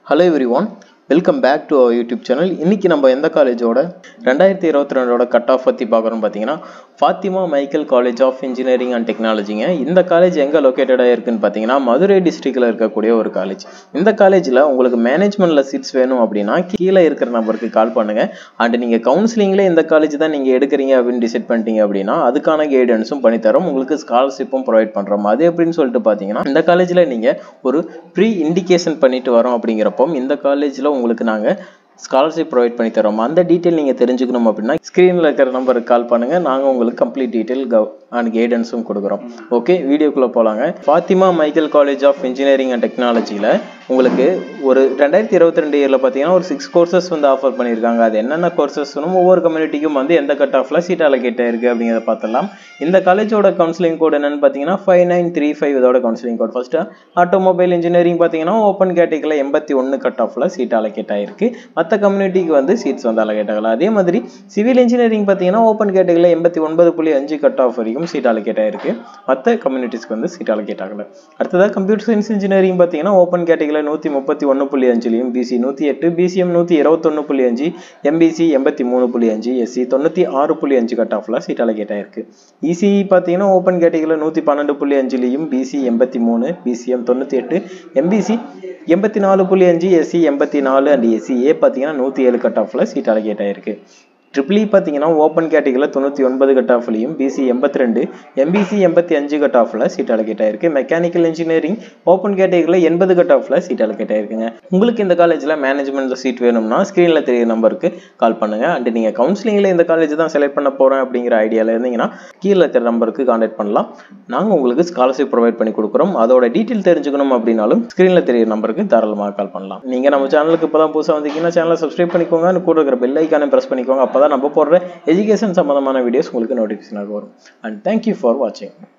hello everyone welcome back to our YouTube channel இன்றைக்கி நம்ம எந்த காலேஜோட ரெண்டாயிரத்தி இருபத்தி ரெண்டோட கட் ஆஃப் பற்றி பார்க்குறோம் பார்த்தீங்கன்னா Fathima Michael college of engineering and டெக்னாலஜிங்க இந்த காலேஜ் எங்கே லொக்கேட்டடாக இருக்குன்னு பார்த்தீங்கன்னா மதுரை டிஸ்ட்ரிக்டில் இருக்கக்கூடிய ஒரு காலேஜ் இந்த காலேஜில் உங்களுக்கு மேனேஜ்மெண்ட்டில் சீட்ஸ் வேணும் அப்படின்னா கீழே இருக்கிற நம்பருக்கு கால் பண்ணுங்கள் அண்ட் நீங்கள் கவுன்சிலிங்கில் இந்த காலேஜ் தான் நீங்கள் எடுக்கிறீங்க அப்படின்னு டிசைட் பண்ணிட்டீங்க அப்படின்னா அதுக்கான கைடன்ஸும் பண்ணித்தரோம் உங்களுக்கு ஸ்காலர்ஷிப்பும் ப்ரொவைட் பண்ணுறோம் அது எப்படின்னு சொல்லிட்டு பார்த்தீங்கன்னா இந்த காலேஜில் நீங்கள் ஒரு ப்ரீ இண்டிகேஷன் பண்ணிட்டு வரோம் அப்படிங்கிறப்போ இந்த காலேஜில் உங்களுக்கு நாங்கள் ஸ்காலர்ஷிப் ப்ரொவைட் பண்ணி தரோம் அந்த டீட்டெயில் நீங்கள் தெரிஞ்சுக்கணும் அப்படின்னா ஸ்க்ரீனில் இருக்கிற நம்பருக்கு கால் பண்ணுங்கள் நாங்கள் உங்களுக்கு கம்ப்ளீட் டீட்டெயில் கவ் அண்ட் கைடன்ஸும் கொடுக்குறோம் ஓகே வீடியோக்குள்ளே போகலாங்க Fathima Michael college of engineering and டெக்னாலஜியில் உங்களுக்கு ஒரு ரெண்டாயிரத்தி இருபத்தி ரெண்டு இயரில் பார்த்தீங்கன்னா ஒரு சிக்ஸ் கோர்சஸ் வந்து ஆஃபர் பண்ணியிருக்காங்க அது என்னென்ன கோர்சஸ்னும் ஒவ்வொரு கம்யூனிட்டிக்கும் வந்து எந்த கட் ஆஃபில் சீட் அலோகேட் ஆயிருக்கு அப்படிங்கிறத பார்த்தலாம் இந்த காலேஜோட கவுன்சிலிங் கோட் என்னன்னு பார்த்தீங்கன்னா ஃபைவ் நைன் த்ரீ ஃபைவ் இதோட counselling code first automobile engineering பார்த்தீங்கன்னா ஓப்பன் கேட்டகரியில் எண்பத்தி ஒன்று கட் ஆஃபில் சீட் அலோகேட் ஆயிருக்கு மற்ற கம்யூனிட்டிக்கு வந்து சீட்ஸ் வந்து அலோகேட் ஆகலாம் அதே மாதிரி சிவில் இன்ஜினியரிங் பார்த்தீங்கன்னா ஓப்பன் கேட்டகரியில் எண்பத்தி ஒன்பது புள்ளி அஞ்சு கட் ஆஃப் வரைக்கும் சீட் அலோகேட் ஆயிருக்கு மற்ற கம்யூனிட்டிஸ்க்கு வந்து சீட் அலோகேட் ஆகல அடுத்ததாக கம்ப்யூட்டர் சயின்ஸ் இன்ஜினியரிங் பார்த்தீங்கன்னா ஓப்பன் கேட்டகரியில் நூற்றி முப்பத்தி ஒன்று புள்ளி அஞ்சுலையும் பிசி நூற்றி எட்டு பிசிஎம் நூற்றி இருபத்தொன்று புள்ளி அஞ்சு எம்பிசி எண்பத்தி மூணு புள்ளி அஞ்சு எஸ்சி தொண்ணூற்றி ஆறு புள்ளி அஞ்சு கட் ஆஃபில் சீட் அலோகேட் ஆயிருக்கு இசிஇ பார்த்தீங்கன்னா ஓப்பன் கேட்டகரியில் நூற்றி பன்னெண்டு புள்ளி அஞ்சுலையும் பிசி எண்பத்தி மூணு பிசிஎம் தொண்ணூற்றி எட்டு எம்பிசி எண்பத்தி நாலு புள்ளி அஞ்சு எஸ்சி எண்பத்தி நாலு அண்ட் எஸ்சி ஏ பார்த்தீங்கன்னா நூற்றி ஏழு கட் ஆஃபில் சீட் அலோகேட் ஆயிருக்கு ட்ரிபிள் இ பார்த்தீங்கன்னா ஓப்பன் கேட்டகரியில் தொண்ணூற்றி ஒன்பது கட் ஆஃப்லையும் பிசி எண்பத்தி ரெண்டு எம்பிசி எண்பத்தி அஞ்சு கட் ஆஃபில் சீட் அலோகேட் ஆயிருக்கு மெக்கானிக்கல் இன்ஜினியரிங் ஓப்பன் கேட்டகரியில் எண்பது கட் ஆஃபில் சீட் அலோகேட் ஆயிருக்குங்க உங்களுக்கு இந்த காலேஜில் மேனேஜ்மெண்ட்டில் சீட் வேணும்னா ஸ்க்ரீனில் தெரிய நம்பருக்கு கால் பண்ணுங்கள் அண்ட் நீங்கள் கவுன்சிலிங்கில் இந்த காலேஜ் தான் செலக்ட் பண்ண போகிறேன் அப்படிங்கிற ஐடியாவில் இருந்தீங்கன்னா கீழே இருக்கிற நம்பருக்கு கான்டாக்ட் பண்ணலாம் நாங்கள் உங்களுக்கு ஸ்காலர்ஷிப் ப்ரொவைட் பண்ணி கொடுக்குறோம் அதோட டீட்டெயில் தெரிஞ்சுக்கணும் அப்படின்னாலும் ஸ்க்ரீனில் தெரிய நம்பருக்கு தாராளமாக கால் பண்ணலாம் நீங்கள் நம்ம சேனலுக்கு இப்போ தான் புதுசாக வந்தீங்கன்னா சேனலை சப்ஸ்கிரைப் பண்ணிக்கோங்க and கூட இருக்கிற பெல் ஐக்கானை ப்ரெஸ் பண்ணிக்கோங்க அப்போ தான் நம்ம போடுற எஜுகேஷன் சம்மந்தமான வீடியோஸ் உங்களுக்கு நோட்டிஃபிகேஷனாக வரும் அண்ட் தேங்க்யூ ஃபார் வாட்சிங்